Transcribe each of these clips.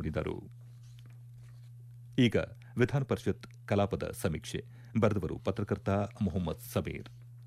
ಮುಂದೂಡಿದರು ಈಗ ವಿಧಾನ ಪರಿಷತ್ ಕಲಾಪದ ಸಮೀಕ್ಷೆ ಬರೆದವರು ಪತ್ರಕರ್ತ ಮೊಹಮ್ಮದ್ ಸಮೀರ್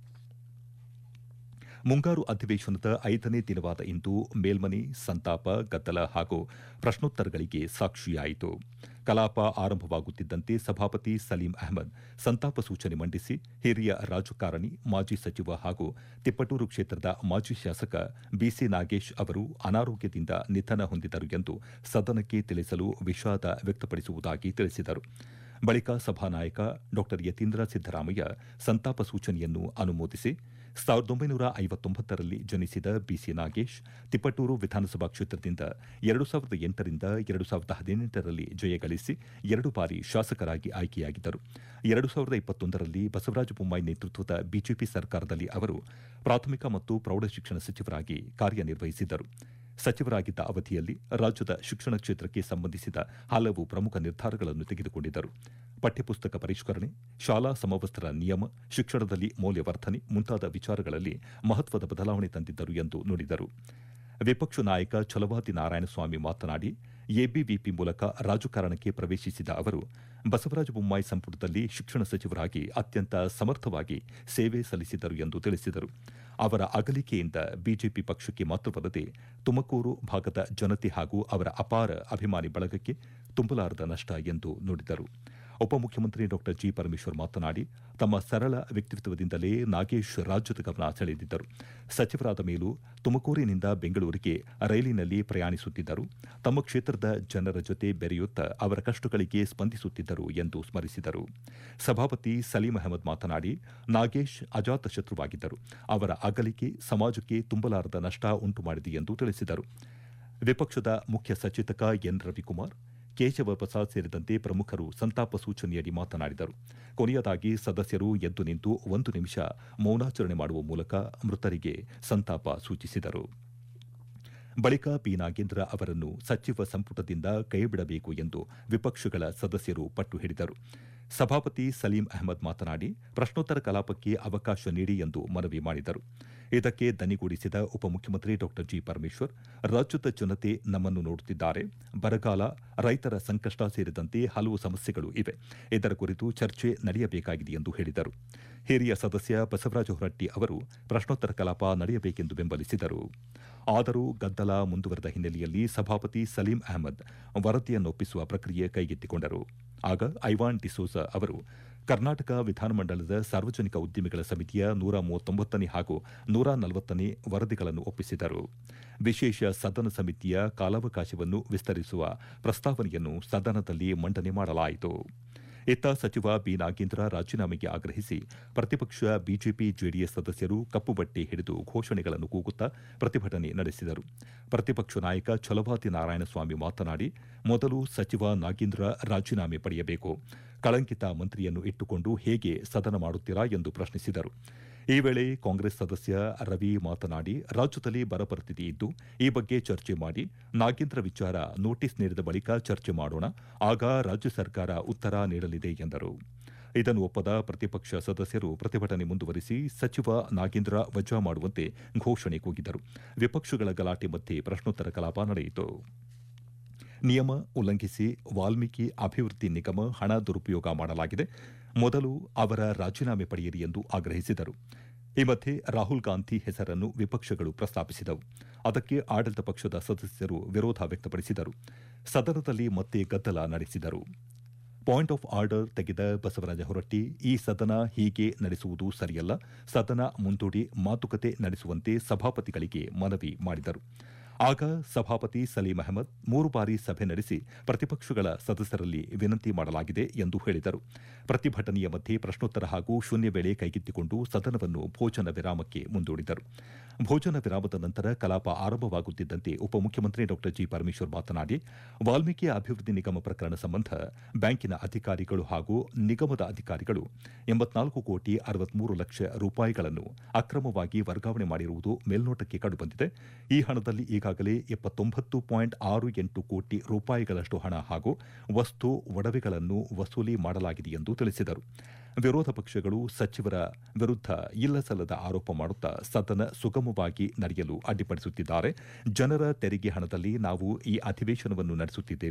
ಮುಂಗಾರು ಅಧಿವೇಶನದ ಐದನೇ ದಿನವಾದ ಇಂದು ಮೇಲ್ಮನೆ ಸಂತಾಪ ಗದ್ದಲ ಹಾಗೂ ಪ್ರಶ್ನೋತ್ತರಗಳಿಗೆ ಸಾಕ್ಷಿಯಾಯಿತು ಕಲಾಪ ಆರಂಭವಾಗುತ್ತಿದ್ದಂತೆ ಸಭಾಪತಿ ಸಲೀಂ ಅಹಮದ್ ಸಂತಾಪ ಸೂಚನೆ ಮಂಡಿಸಿ ಹಿರಿಯ ರಾಜಕಾರಣಿ ಮಾಜಿ ಸಚಿವ ಹಾಗೂ ತಿಪ್ಪಟೂರು ಕ್ಷೇತ್ರದ ಮಾಜಿ ಶಾಸಕ ಬಿಸಿ ನಾಗೇಶ್ ಅವರು ಅನಾರೋಗ್ಯದಿಂದ ನಿಧನ ಹೊಂದಿದರು ಎಂದು ಸದನಕ್ಕೆ ತಿಳಿಸಲು ವಿಷಾದ ವ್ಯಕ್ತಪಡಿಸುವುದಾಗಿ ತಿಳಿಸಿದರು ಬಳಿಕ ಸಭಾನಾಯಕ ಡಾ ಯತೀಂದ್ರ ಸಿದ್ದರಾಮಯ್ಯ ಸಂತಾಪ ಸೂಚನೆಯನ್ನು ಅನುಮೋದಿಸಿ ಸಾವಿರದ ಒಂಬೈನೂರ ಐವತ್ತೊಂಬತ್ತರಲ್ಲಿ ಜನಿಸಿದ ಬಿಸಿ ನಾಗೇಶ್ ತಿಪ್ಪಟೂರು ವಿಧಾನಸಭಾ ಕ್ಷೇತ್ರದಿಂದ ಎರಡು ಸಾವಿರದ ಎಂಟರಿಂದ ಎರಡು ಸಾವಿರದ ಹದಿನೆಂಟರಲ್ಲಿ ಜಯಗಳಿಸಿ ಎರಡು ಬಾರಿ ಶಾಸಕರಾಗಿ ಆಯ್ಕೆಯಾಗಿದ್ದರು ಎರಡು ಸಾವಿರದ ಇಪ್ಪತ್ತೊಂದರಲ್ಲಿ ಬಸವರಾಜ ಬೊಮ್ಮಾಯಿ ನೇತೃತ್ವದ ಬಿಜೆಪಿ ಸರ್ಕಾರದಲ್ಲಿ ಅವರು ಪ್ರಾಥಮಿಕ ಮತ್ತು ಪ್ರೌಢಶಿಕ್ಷಣ ಸಚಿವರಾಗಿ ಕಾರ್ಯನಿರ್ವಹಿಸಿದ್ದರು ಸಚಿವರಾಗಿದ್ದ ಅವಧಿಯಲ್ಲಿ ರಾಜ್ಯದ ಶಿಕ್ಷಣ ಕ್ಷೇತ್ರಕ್ಕೆ ಸಂಬಂಧಿಸಿದ ಹಲವು ಪ್ರಮುಖ ನಿರ್ಧಾರಗಳನ್ನು ತೆಗೆದುಕೊಂಡಿದ್ದರು ಪಠ್ಯಪುಸ್ತಕ ಪರಿಷ್ಕರಣೆ ಶಾಲಾ ಸಮವಸ್ತ್ರ ನಿಯಮ ಶಿಕ್ಷಣದಲ್ಲಿ ಮೌಲ್ಯವರ್ಧನೆ ಮುಂತಾದ ವಿಚಾರಗಳಲ್ಲಿ ಮಹತ್ವದ ಬದಲಾವಣೆ ತಂದಿದ್ದರು ಎಂದು ನುಡಿದರು ವಿಪಕ್ಷ ನಾಯಕ ಛಲವಾದಿ ನಾರಾಯಣಸ್ವಾಮಿ ಮಾತನಾಡಿ ಎಬಿವಿಪಿ ಮೂಲಕ ರಾಜಕಾರಣಕ್ಕೆ ಪ್ರವೇಶಿಸಿದ ಅವರು ಬಸವರಾಜ ಬೊಮ್ಮಾಯಿ ಸಂಪುಟದಲ್ಲಿ ಶಿಕ್ಷಣ ಸಚಿವರಾಗಿ ಅತ್ಯಂತ ಸಮರ್ಥವಾಗಿ ಸೇವೆ ಸಲ್ಲಿಸಿದರು ಎಂದು ತಿಳಿಸಿದರು ಅವರ ಅಗಲಿಕೆಯಿಂದ ಬಿಜೆಪಿ ಪಕ್ಷಕ್ಕೆ ಮಾತ್ರವಲ್ಲದೆ ತುಮಕೂರು ಭಾಗದ ಜನತೆ ಹಾಗೂ ಅವರ ಅಪಾರ ಅಭಿಮಾನಿ ಬಳಗಕ್ಕೆ ತುಂಬಲಾರದ ನಷ್ಟ ಎಂದು ನುಡಿದರು ಉಪಮುಖ್ಯಮಂತ್ರಿ ಡಾ ಜಿ ಪರಮೇಶ್ವರ್ ಮಾತನಾಡಿ ತಮ್ಮ ಸರಳ ವ್ಯಕ್ತಿತ್ವದಿಂದಲೇ ನಾಗೇಶ್ ರಾಜ್ಯದ ಗಮನ ಸೆಳೆದಿದ್ದರು ಸಚಿವರಾದ ಮೇಲೂ ತುಮಕೂರಿನಿಂದ ಬೆಂಗಳೂರಿಗೆ ರೈಲಿನಲ್ಲಿ ಪ್ರಯಾಣಿಸುತ್ತಿದ್ದರು ತಮ್ಮ ಕ್ಷೇತ್ರದ ಜನರ ಜೊತೆ ಬೆರೆಯುತ್ತಾ ಅವರ ಕಷ್ಟಗಳಿಗೆ ಸ್ಪಂದಿಸುತ್ತಿದ್ದರು ಎಂದು ಸ್ಮರಿಸಿದರು ಸಭಾಪತಿ ಸಲೀಂ ಅಹಮದ್ ಮಾತನಾಡಿ ನಾಗೇಶ್ ಅಜಾತ ಶತ್ರುವಾಗಿದ್ದರು ಅವರ ಅಗಲಿಕೆ ಸಮಾಜಕ್ಕೆ ತುಂಬಲಾರದ ನಷ್ಟ ಉಂಟು ಮಾಡಿದೆ ಎಂದು ತಿಳಿಸಿದರು ವಿಪಕ್ಷದ ಮುಖ್ಯ ಸಚೇತಕ ಎನ್ ರವಿಕುಮಾರ್ ಕೇಶವ ಪ್ರಸಾದ್ ಸೇರಿದಂತೆ ಪ್ರಮುಖರು ಸಂತಾಪ ಸೂಚನೆಯಡಿ ಮಾತನಾಡಿದರು ಕೊನೆಯದಾಗಿ ಸದಸ್ಯರು ಎದ್ದು ನಿಂತು ಒಂದು ನಿಮಿಷ ಮೌನಾಚರಣೆ ಮಾಡುವ ಮೂಲಕ ಮೃತರಿಗೆ ಸಂತಾಪ ಸೂಚಿಸಿದರು ಬಳಿಕ ಬಿ ನಾಗೇಂದ್ರ ಅವರನ್ನು ಸಚಿವ ಸಂಪುಟದಿಂದ ಕೈಬಿಡಬೇಕು ಎಂದು ವಿಪಕ್ಷಗಳ ಸದಸ್ಯರು ಪಟ್ಟು ಹಿಡಿದರು ಸಭಾಪತಿ ಸಲೀಂ ಅಹಮದ್ ಮಾತನಾಡಿ ಪ್ರಶ್ನೋತ್ತರ ಕಲಾಪಕ್ಕೆ ಅವಕಾಶ ನೀಡಿ ಎಂದು ಮನವಿ ಮಾಡಿದರು ಇದಕ್ಕೆ ದನಿಗೂಡಿಸಿದ ಉಪಮುಖ್ಯಮಂತ್ರಿ ಡಾ ಜಿ ಪರಮೇಶ್ವರ್ ರಾಜ್ಯದ ಜನತೆ ನಮ್ಮನ್ನು ನೋಡುತ್ತಿದ್ದಾರೆ ಬರಗಾಲ ರೈತರ ಸಂಕಷ್ಟ ಸೇರಿದಂತೆ ಹಲವು ಸಮಸ್ಯೆಗಳು ಇವೆ ಇದರ ಕುರಿತು ಚರ್ಚೆ ನಡೆಯಬೇಕಾಗಿದೆ ಎಂದು ಹೇಳಿದರು ಹಿರಿಯ ಸದಸ್ಯ ಬಸವರಾಜ ಹೊರಟ್ಟಿ ಅವರು ಪ್ರಶ್ನೋತ್ತರ ಕಲಾಪ ನಡೆಯಬೇಕೆಂದು ಬೆಂಬಲಿಸಿದರು ಆದರೂ ಗದ್ದಲ ಮುಂದುವರೆದ ಹಿನ್ನೆಲೆಯಲ್ಲಿ ಸಭಾಪತಿ ಸಲೀಂ ಅಹಮದ್ ವರದಿಯನ್ನೊಪ್ಪಿಸುವ ಪ್ರಕ್ರಿಯೆ ಕೈಗೆತ್ತಿಕೊಂಡರು ಆಗ ಐವಾನ್ ಡಿಸೋಜ ಅವರು ಕರ್ನಾಟಕ ವಿಧಾನಮಂಡಲದ ಸಾರ್ವಜನಿಕ ಉದ್ದಿಮೆಗಳ ಸಮಿತಿಯ ನೂರ ಮೂವತ್ತೊಂಬತ್ತನೇ ಹಾಗೂ ನೂರ ನಲವತ್ತನೇ ವರದಿಗಳನ್ನು ಒಪ್ಪಿಸಿದರು ವಿಶೇಷ ಸದನ ಸಮಿತಿಯ ಕಾಲಾವಕಾಶವನ್ನು ವಿಸ್ತರಿಸುವ ಪ್ರಸ್ತಾವನೆಯನ್ನು ಸದನದಲ್ಲಿ ಮಂಡನೆ ಮಾಡಲಾಯಿತು ಇತ್ತ ಸಚಿವ ಬಿ ನಾಗೇಂದ್ರ ರಾಜೀನಾಮೆಗೆ ಆಗ್ರಹಿಸಿ ಪ್ರತಿಪಕ್ಷ ಬಿಜೆಪಿ ಜೆಡಿಎಸ್ ಸದಸ್ಯರು ಕಪ್ಪು ಬಟ್ಟೆ ಹಿಡಿದು ಘೋಷಣೆಗಳನ್ನು ಕೂಗುತ್ತಾ ಪ್ರತಿಭಟನೆ ನಡೆಸಿದರು ಪ್ರತಿಪಕ್ಷ ನಾಯಕ ಛಲವಾದಿ ನಾರಾಯಣಸ್ವಾಮಿ ಮಾತನಾಡಿ ಮೊದಲು ಸಚಿವ ನಾಗೇಂದ್ರ ರಾಜೀನಾಮೆ ಪಡೆಯಬೇಕು ಕಳಂಕಿತ ಮಂತ್ರಿಯನ್ನು ಇಟ್ಟುಕೊಂಡು ಹೇಗೆ ಸದನ ಮಾಡುತ್ತೀರಾ ಎಂದು ಪ್ರಶ್ನಿಸಿದರು ಈ ವೇಳೆ ಕಾಂಗ್ರೆಸ್ ಸದಸ್ಯ ರವಿ ಮಾತನಾಡಿ ರಾಜ್ಯದಲ್ಲಿ ಬರ ಪರಿಸ್ಥಿತಿ ಇದ್ದು ಈ ಬಗ್ಗೆ ಚರ್ಚೆ ಮಾಡಿ ನಾಗೇಂದ್ರ ವಿಚಾರ ನೋಟಿಸ್ ನೀಡಿದ ಬಳಿಕ ಚರ್ಚೆ ಮಾಡೋಣ ಆಗ ರಾಜ್ಯ ಸರ್ಕಾರ ಉತ್ತರ ನೀಡಲಿದೆ ಎಂದರು ಇದನ್ನು ಒಪ್ಪದ ಪ್ರತಿಪಕ್ಷ ಸದಸ್ಯರು ಪ್ರತಿಭಟನೆ ಮುಂದುವರಿಸಿ ಸಚಿವ ನಾಗೇಂದ್ರ ವಜಾ ಮಾಡುವಂತೆ ಘೋಷಣೆ ಕೂಗಿದರು ವಿಪಕ್ಷಗಳ ಗಲಾಟೆ ಮಧ್ಯೆ ಪ್ರಶ್ನೋತ್ತರ ಕಲಾಪ ನಡೆಯಿತು ನಿಯಮ ಉಲ್ಲಂಘಿಸಿ ವಾಲ್ಮೀಕಿ ಅಭಿವೃದ್ಧಿ ನಿಗಮ ಹಣ ದುರುಪಯೋಗ ಮಾಡಲಾಗಿದೆ ಮೊದಲು ಅವರ ರಾಜೀನಾಮೆ ಪಡೆಯಿರಿ ಎಂದು ಆಗ್ರಹಿಸಿದರು ಈ ಮಧ್ಯೆ ರಾಹುಲ್ ಗಾಂಧಿ ಹೆಸರನ್ನು ವಿಪಕ್ಷಗಳು ಪ್ರಸ್ತಾಪಿಸಿದವು ಅದಕ್ಕೆ ಆಡಳಿತ ಪಕ್ಷದ ಸದಸ್ಯರು ವಿರೋಧ ವ್ಯಕ್ತಪಡಿಸಿದರು ಸದನದಲ್ಲಿ ಮತ್ತೆ ಗದ್ದಲ ನಡೆಸಿದರು ಪಾಯಿಂಟ್ ಆಫ್ ಆರ್ಡರ್ ತೆಗೆದ ಬಸವರಾಜ ಹೊರಟ್ಟಿ ಈ ಸದನ ಹೀಗೆ ನಡೆಸುವುದು ಸರಿಯಲ್ಲ ಸದನ ಮುಂದೂಡಿ ಮಾತುಕತೆ ನಡೆಸುವಂತೆ ಸಭಾಪತಿಗಳಿಗೆ ಮನವಿ ಮಾಡಿದರು ಆಗ ಸಭಾಪತಿ ಸಲೀಂ ಅಹಮದ್ ಮೂರು ಬಾರಿ ಸಭೆ ನಡೆಸಿ ಪ್ರತಿಪಕ್ಷಗಳ ಸದಸ್ಯರಲ್ಲಿ ವಿನಂತಿ ಮಾಡಲಾಗಿದೆ ಎಂದು ಹೇಳಿದರು ಪ್ರತಿಭಟನೆಯ ಮಧ್ಯೆ ಪ್ರಶ್ನೋತ್ತರ ಹಾಗೂ ಶೂನ್ಯ ವೇಳೆ ಕೈಗೆತ್ತಿಕೊಂಡು ಸದನವನ್ನು ಭೋಜನ ವಿರಾಮಕ್ಕೆ ಮುಂದೂಡಿದರು ಭೋಜನ ವಿರಾಮದ ನಂತರ ಕಲಾಪ ಆರಂಭವಾಗುತ್ತಿದ್ದಂತೆ ಉಪಮುಖ್ಯಮಂತ್ರಿ ಡಾ ಜಿ ಪರಮೇಶ್ವರ್ ಮಾತನಾಡಿ ವಾಲ್ಮೀಕಿ ಅಭಿವೃದ್ಧಿ ನಿಗಮ ಪ್ರಕರಣ ಸಂಬಂಧ ಬ್ಯಾಂಕಿನ ಅಧಿಕಾರಿಗಳು ಹಾಗೂ ನಿಗಮದ ಅಧಿಕಾರಿಗಳು ಎಂಬತ್ನಾಲ್ಕು ಕೋಟಿ ಅರವತ್ಮೂರು ಲಕ್ಷ ರೂಪಾಯಿಗಳನ್ನು ಅಕ್ರಮವಾಗಿ ವರ್ಗಾವಣೆ ಮಾಡಿರುವುದು ಮೇಲ್ನೋಟಕ್ಕೆ ಕಂಡುಬಂದಿದೆ ಈ ಹಣದಲ್ಲಿ ಈಗಾಗಲೇ ಎಪ್ಪತ್ತೊಂಬತ್ತು ಪಾಯಿಂಟ್ ಆರು ಎಂಟು ಕೋಟಿ ರೂಪಾಯಿಗಳಷ್ಟು ಹಣ ಹಾಗೂ ವಸ್ತು ಒಡವೆಗಳನ್ನು ವಸೂಲಿ ಮಾಡಲಾಗಿದೆ ಎಂದು ತಿಳಿಸಿದರು ವಿರೋಧ ಪಕ್ಷಗಳು ಸಚಿವರ ವಿರುದ್ಧ ಇಲ್ಲಸಲ್ಲದ ಆರೋಪ ಮಾಡುತ್ತಾ ಸದನ ಸುಗಮವಾಗಿ ನಡೆಯಲು ಅಡ್ಡಿಪಡಿಸುತ್ತಿದ್ದಾರೆ ಜನರ ತೆರಿಗೆ ಹಣದಲ್ಲಿ ನಾವು ಈ ಅಧಿವೇಶನವನ್ನು ನಡೆಸುತ್ತಿದ್ದೇವೆ